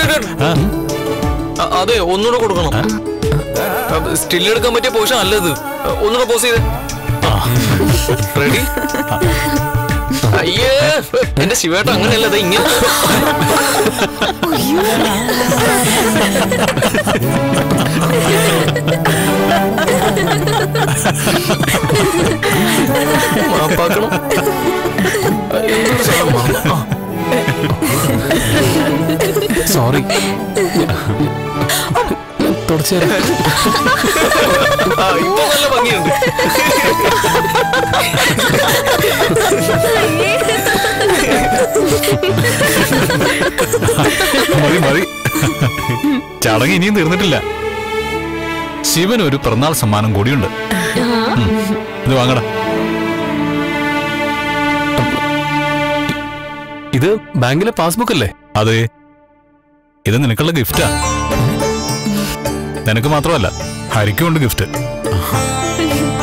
അ- അതെ ഒന്നുകൂടെ കൊടുക്കണം സ്റ്റിൽ എടുക്കാൻ പറ്റിയ പോഷൻ അല്ലത് ഒന്നുകൂടെ പോസ് ചെയ്ത് റെഡി അയ്യേ എന്റെ ശിവേട്ട അങ്ങനെയല്ല ദേ ഇങ്ങനെ മാപ്പാക്കണം എന്തൊരു സ്ഥലം മറന്നു. ആ, സോറി തുടച്ചു ആ, ഇപ്പൊ നല്ല ഭംഗിയുണ്ട് മതി മതി ചടങ്ങ് ഇനിയും തീർന്നിട്ടില്ല ശിവന് ഒരു പിറന്നാൾ സമ്മാനം കൂടിയുണ്ട് ഉം. ഇത് വാങ്ങടാ ഇത് ബാങ്കിലെ പാസ്ബുക്ക് അല്ലേ അതെ ഇത് നിനക്കുള്ള ഗിഫ്റ്റാ നിനക്ക് മാത്രമല്ല ഹരിക്കും ഉണ്ട് ഗിഫ്റ്റ്